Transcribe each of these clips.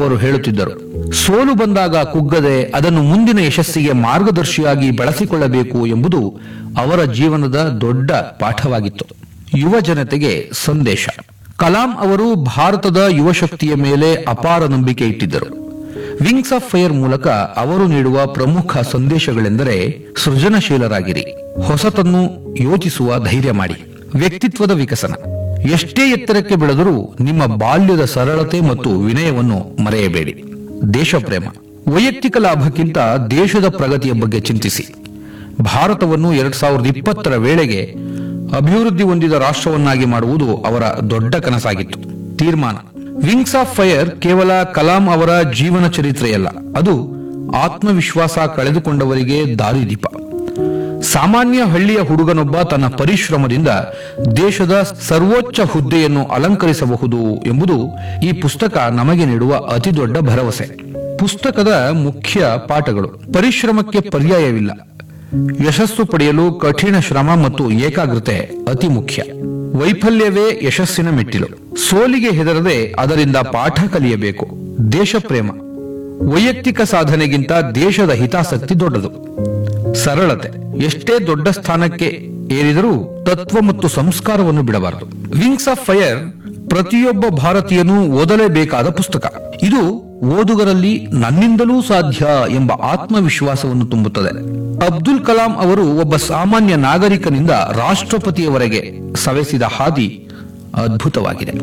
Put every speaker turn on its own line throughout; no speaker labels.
ಅವರು ಹೇಳುತ್ತಿದ್ದರು ಸೋಲು ಬಂದಾಗ ಕುಗ್ಗದೆ ಅದನ್ನು ಮುಂದಿನ ಯಶಸ್ಸಿಗೆ ಮಾರ್ಗದರ್ಶಿಯಾಗಿ ಬಳಸಿಕೊಳ್ಳಬೇಕು ಎಂಬುದು ಅವರ ಜೀವನದ ದೊಡ್ಡ ಪಾಠವಾಗಿತ್ತು ಯುವ ಜನತೆಗೆ ಸಂದೇಶ ಕಲಾಂ ಅವರು ಭಾರತದ ಯುವ ಶಕ್ತಿಯ ಮೇಲೆ ಅಪಾರ ನಂಬಿಕೆ ಇಟ್ಟಿದ್ದರು ವಿಂಗ್ಸ್ ಆಫ್ ಫೈರ್ ಮೂಲಕ ಅವರು ನೀಡುವ ಪ್ರಮುಖ ಸಂದೇಶಗಳೆಂದರೆ ಸೃಜನಶೀಲರಾಗಿರಿ ಹೊಸತನ್ನು ಯೋಚಿಸುವ ಧೈರ್ಯ ಮಾಡಿ ವ್ಯಕ್ತಿತ್ವದ ವಿಕಸನ ಎಷ್ಟೇ ಎತ್ತರಕ್ಕೆ ಬೆಳೆದರೂ ನಿಮ್ಮ ಬಾಲ್ಯದ ಸರಳತೆ ಮತ್ತು ವಿನಯವನ್ನು ಮರೆಯಬೇಡಿ ದೇಶಪ್ರೇಮ ವೈಯಕ್ತಿಕ ಲಾಭಕ್ಕಿಂತ ದೇಶದ ಪ್ರಗತಿಯ ಬಗ್ಗೆ ಚಿಂತಿಸಿ ಭಾರತವನ್ನು ಎರಡ್ ಸಾವಿರದ ಇಪ್ಪತ್ತರ ವೇಳೆಗೆ ಅಭಿವೃದ್ಧಿ ಹೊಂದಿದ ರಾಷ್ಟ್ರವನ್ನಾಗಿ ಮಾಡುವುದು ಅವರ ದೊಡ್ಡ ಕನಸಾಗಿತ್ತು ತೀರ್ಮಾನ ವಿಂಗ್ಸ್ ಆಫ್ ಫೈರ್ ಕೇವಲ ಕಲಾಂ ಅವರ ಜೀವನ ಚರಿತ್ರೆಯಲ್ಲ ಅದು ಆತ್ಮವಿಶ್ವಾಸ ಕಳೆದುಕೊಂಡವರಿಗೆ ದಾರಿದೀಪ ಸಾಮಾನ್ಯ ಹಳ್ಳಿಯ ಹುಡುಗನೊಬ್ಬ ತನ್ನ ಪರಿಶ್ರಮದಿಂದ ದೇಶದ ಸರ್ವೋಚ್ಚ ಹುದ್ದೆಯನ್ನು ಅಲಂಕರಿಸಬಹುದು ಎಂಬುದು ಈ ಪುಸ್ತಕ ನಮಗೆ ನೀಡುವ ಅತಿದೊಡ್ಡ ಭರವಸೆ ಪುಸ್ತಕದ ಮುಖ್ಯ ಪಾಠಗಳು ಪರಿಶ್ರಮಕ್ಕೆ ಪರ್ಯಾಯವಿಲ್ಲ ಯಶಸ್ಸು ಪಡೆಯಲು ಕಠಿಣ ಶ್ರಮ ಮತ್ತು ಏಕಾಗ್ರತೆ ಅತಿ ಮುಖ್ಯ ವೈಫಲ್ಯವೇ ಯಶಸ್ಸಿನ ಮೆಟ್ಟಿಲು ಸೋಲಿಗೆ ಹೆದರದೆ ಅದರಿಂದ ಪಾಠ ಕಲಿಯಬೇಕು ದೇಶಪ್ರೇಮ ವೈಯಕ್ತಿಕ ಸಾಧನೆಗಿಂತ ದೇಶದ ಹಿತಾಸಕ್ತಿ ದೊಡ್ಡದು ಸರಳತೆ ಎಷ್ಟೇ ದೊಡ್ಡ ಸ್ಥಾನಕ್ಕೆ ಏರಿದರೂ ತತ್ವ ಮತ್ತು ಸಂಸ್ಕಾರವನ್ನು ಬಿಡಬಾರದು ವಿಂಗ್ಸ್ ಆಫ್ ಫೈರ್ ಪ್ರತಿಯೊಬ್ಬ ಭಾರತೀಯನೂ ಓದಲೇಬೇಕಾದ ಪುಸ್ತಕ ಇದು ಓದುಗರಲ್ಲಿ ನನ್ನಿಂದಲೂ ಸಾಧ್ಯ ಎಂಬ ಆತ್ಮವಿಶ್ವಾಸವನ್ನು ತುಂಬುತ್ತದೆ ಅಬ್ದುಲ್ ಕಲಾಂ ಅವರು ಒಬ್ಬ ಸಾಮಾನ್ಯ ನಾಗರಿಕನಿಂದ ರಾಷ್ಟ್ರಪತಿಯವರೆಗೆ ಸವೆಸಿದ ಹಾದಿ ಅದ್ಭುತವಾಗಿದೆ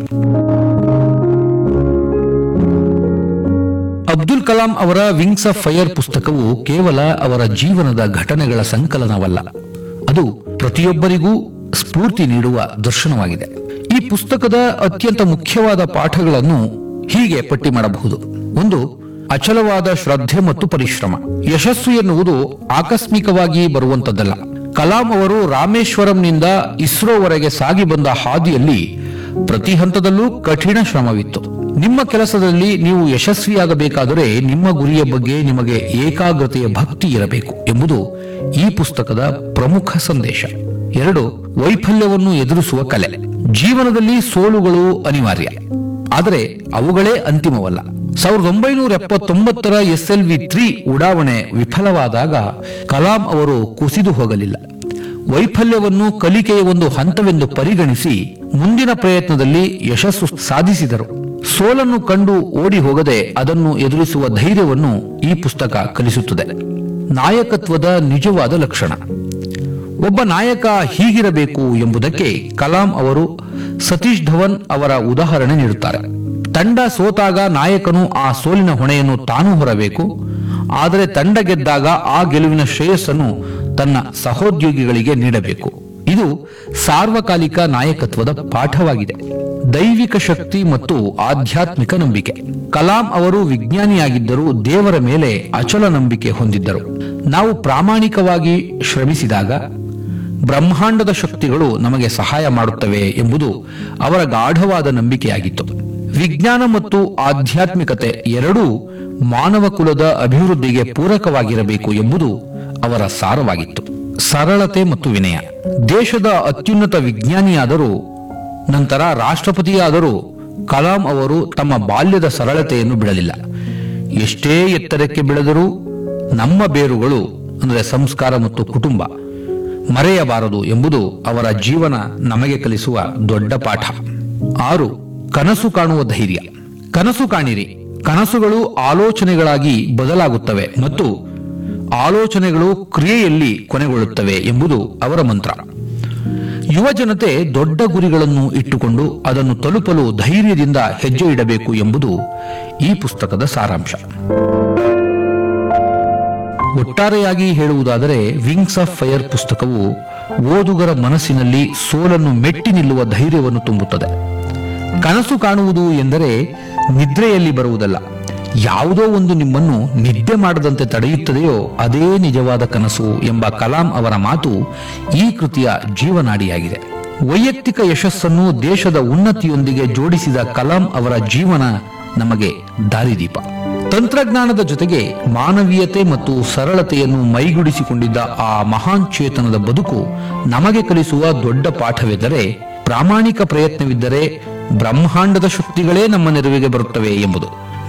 ಅಬ್ದುಲ್ ಕಲಾಂ ಅವರ ವಿಂಗ್ಸ್ ಆಫ್ ಫೈರ್ ಪುಸ್ತಕವು ಕೇವಲ ಅವರ ಜೀವನದ ಘಟನೆಗಳ ಸಂಕಲನವಲ್ಲ ಅದು ಪ್ರತಿಯೊಬ್ಬರಿಗೂ ಸ್ಫೂರ್ತಿ ನೀಡುವ ದರ್ಶನವಾಗಿದೆ ಈ ಪುಸ್ತಕದ ಅತ್ಯಂತ ಮುಖ್ಯವಾದ ಪಾಠಗಳನ್ನು ಹೀಗೆ ಪಟ್ಟಿ ಮಾಡಬಹುದು ಒಂದು ಅಚಲವಾದ ಶ್ರದ್ಧೆ ಮತ್ತು ಪರಿಶ್ರಮ ಯಶಸ್ಸು ಎನ್ನುವುದು ಆಕಸ್ಮಿಕವಾಗಿ ಬರುವಂತದ್ದಲ್ಲ ಕಲಾಂ ಅವರು ರಾಮೇಶ್ವರಂನಿಂದ ಇಸ್ರೋವರೆಗೆ ಸಾಗಿ ಬಂದ ಹಾದಿಯಲ್ಲಿ ಪ್ರತಿ ಹಂತದಲ್ಲೂ ಕಠಿಣ ಶ್ರಮವಿತ್ತು ನಿಮ್ಮ ಕೆಲಸದಲ್ಲಿ ನೀವು ಯಶಸ್ವಿಯಾಗಬೇಕಾದರೆ ನಿಮ್ಮ ಗುರಿಯ ಬಗ್ಗೆ ನಿಮಗೆ ಏಕಾಗ್ರತೆಯ ಭಕ್ತಿ ಇರಬೇಕು ಎಂಬುದು ಈ ಪುಸ್ತಕದ ಪ್ರಮುಖ ಸಂದೇಶ ಎರಡು ವೈಫಲ್ಯವನ್ನು ಎದುರಿಸುವ ಕಲೆ ಜೀವನದಲ್ಲಿ ಸೋಲುಗಳು ಅನಿವಾರ್ಯ ಆದರೆ ಅವುಗಳೇ ಅಂತಿಮವಲ್ಲ ಸಾವಿರದ ಒಂಬೈನೂರ ಎಪ್ಪತ್ತೊಂಬತ್ತರ ಎಸ್ ಎಲ್ ವಿ ತ್ರೀ ಉಡಾವಣೆ ವಿಫಲವಾದಾಗ ಕಲಾಂ ಅವರು ಕುಸಿದು ಹೋಗಲಿಲ್ಲ ವೈಫಲ್ಯವನ್ನು ಕಲಿಕೆಯ ಒಂದು ಹಂತವೆಂದು ಪರಿಗಣಿಸಿ ಮುಂದಿನ ಪ್ರಯತ್ನದಲ್ಲಿ ಯಶಸ್ಸು ಸಾಧಿಸಿದರು ಸೋಲನ್ನು ಕಂಡು ಓಡಿ ಹೋಗದೆ ಅದನ್ನು ಎದುರಿಸುವ ಧೈರ್ಯವನ್ನು ಈ ಪುಸ್ತಕ ಕಲಿಸುತ್ತದೆ ನಾಯಕತ್ವದ ನಿಜವಾದ ಲಕ್ಷಣ ಒಬ್ಬ ನಾಯಕ ಹೀಗಿರಬೇಕು ಎಂಬುದಕ್ಕೆ ಕಲಾಂ ಅವರು ಸತೀಶ್ ಧವನ್ ಅವರ ಉದಾಹರಣೆ ನೀಡುತ್ತಾರೆ ತಂಡ ಸೋತಾಗ ನಾಯಕನು ಆ ಸೋಲಿನ ಹೊಣೆಯನ್ನು ತಾನು ಹೊರಬೇಕು ಆದರೆ ತಂಡ ಗೆದ್ದಾಗ ಆ ಗೆಲುವಿನ ಶ್ರೇಯಸ್ಸನ್ನು ತನ್ನ ಸಹೋದ್ಯೋಗಿಗಳಿಗೆ ನೀಡಬೇಕು ಇದು ಸಾರ್ವಕಾಲಿಕ ನಾಯಕತ್ವದ ಪಾಠವಾಗಿದೆ ದೈವಿಕ ಶಕ್ತಿ ಮತ್ತು ಆಧ್ಯಾತ್ಮಿಕ ನಂಬಿಕೆ ಕಲಾಂ ಅವರು ವಿಜ್ಞಾನಿಯಾಗಿದ್ದರೂ ದೇವರ ಮೇಲೆ ಅಚಲ ನಂಬಿಕೆ ಹೊಂದಿದ್ದರು ನಾವು ಪ್ರಾಮಾಣಿಕವಾಗಿ ಶ್ರಮಿಸಿದಾಗ ಬ್ರಹ್ಮಾಂಡದ ಶಕ್ತಿಗಳು ನಮಗೆ ಸಹಾಯ ಮಾಡುತ್ತವೆ ಎಂಬುದು ಅವರ ಗಾಢವಾದ ನಂಬಿಕೆಯಾಗಿತ್ತು ವಿಜ್ಞಾನ ಮತ್ತು ಆಧ್ಯಾತ್ಮಿಕತೆ ಎರಡೂ ಮಾನವ ಕುಲದ ಅಭಿವೃದ್ಧಿಗೆ ಪೂರಕವಾಗಿರಬೇಕು ಎಂಬುದು ಅವರ ಸಾರವಾಗಿತ್ತು ಸರಳತೆ ಮತ್ತು ವಿನಯ ದೇಶದ ಅತ್ಯುನ್ನತ ವಿಜ್ಞಾನಿಯಾದರೂ ನಂತರ ರಾಷ್ಟ್ರಪತಿಯಾದರೂ ಕಲಾಂ ಅವರು ತಮ್ಮ ಬಾಲ್ಯದ ಸರಳತೆಯನ್ನು ಬಿಡಲಿಲ್ಲ ಎಷ್ಟೇ ಎತ್ತರಕ್ಕೆ ಬೆಳೆದರೂ ನಮ್ಮ ಬೇರುಗಳು ಅಂದರೆ ಸಂಸ್ಕಾರ ಮತ್ತು ಕುಟುಂಬ ಮರೆಯಬಾರದು ಎಂಬುದು ಅವರ ಜೀವನ ನಮಗೆ ಕಲಿಸುವ ದೊಡ್ಡ ಪಾಠ ಆರು ಕನಸು ಕಾಣುವ ಧೈರ್ಯ ಕನಸು ಕಾಣಿರಿ ಕನಸುಗಳು ಆಲೋಚನೆಗಳಾಗಿ ಬದಲಾಗುತ್ತವೆ ಮತ್ತು ಆಲೋಚನೆಗಳು ಕ್ರಿಯೆಯಲ್ಲಿ ಕೊನೆಗೊಳ್ಳುತ್ತವೆ ಎಂಬುದು ಅವರ ಮಂತ್ರ ಯುವ ಜನತೆ ದೊಡ್ಡ ಗುರಿಗಳನ್ನು ಇಟ್ಟುಕೊಂಡು ಅದನ್ನು ತಲುಪಲು ಧೈರ್ಯದಿಂದ ಹೆಜ್ಜೆ ಇಡಬೇಕು ಎಂಬುದು ಈ ಪುಸ್ತಕದ ಸಾರಾಂಶ ಒಟ್ಟಾರೆಯಾಗಿ ಹೇಳುವುದಾದರೆ ವಿಂಗ್ಸ್ ಆಫ್ ಫೈರ್ ಪುಸ್ತಕವು ಓದುಗರ ಮನಸ್ಸಿನಲ್ಲಿ ಸೋಲನ್ನು ಮೆಟ್ಟಿ ನಿಲ್ಲುವ ಧೈರ್ಯವನ್ನು ತುಂಬುತ್ತದೆ ಕನಸು ಕಾಣುವುದು ಎಂದರೆ ನಿದ್ರೆಯಲ್ಲಿ ಬರುವುದಲ್ಲ ಯಾವುದೋ ಒಂದು ನಿಮ್ಮನ್ನು ನಿದ್ದೆ ಮಾಡದಂತೆ ತಡೆಯುತ್ತದೆಯೋ ಅದೇ ನಿಜವಾದ ಕನಸು ಎಂಬ ಕಲಾಂ ಅವರ ಮಾತು ಈ ಕೃತಿಯ ಜೀವನಾಡಿಯಾಗಿದೆ ವೈಯಕ್ತಿಕ ಯಶಸ್ಸನ್ನು ದೇಶದ ಉನ್ನತಿಯೊಂದಿಗೆ ಜೋಡಿಸಿದ ಕಲಾಂ ಅವರ ಜೀವನ ನಮಗೆ ದಾರಿದೀಪ ತಂತ್ರಜ್ಞಾನದ ಜೊತೆಗೆ ಮಾನವೀಯತೆ ಮತ್ತು ಸರಳತೆಯನ್ನು ಮೈಗೂಡಿಸಿಕೊಂಡಿದ್ದ ಆ ಮಹಾನ್ ಚೇತನದ ಬದುಕು ನಮಗೆ ಕಲಿಸುವ ದೊಡ್ಡ ಪಾಠವೆಂದರೆ ಪ್ರಾಮಾಣಿಕ ಪ್ರಯತ್ನವಿದ್ದರೆ ಬ್ರಹ್ಮಾಂಡದ ಶಕ್ತಿಗಳೇ ನಮ್ಮ ನೆರವಿಗೆ ಬರುತ್ತವೆ ಎಂಬುದು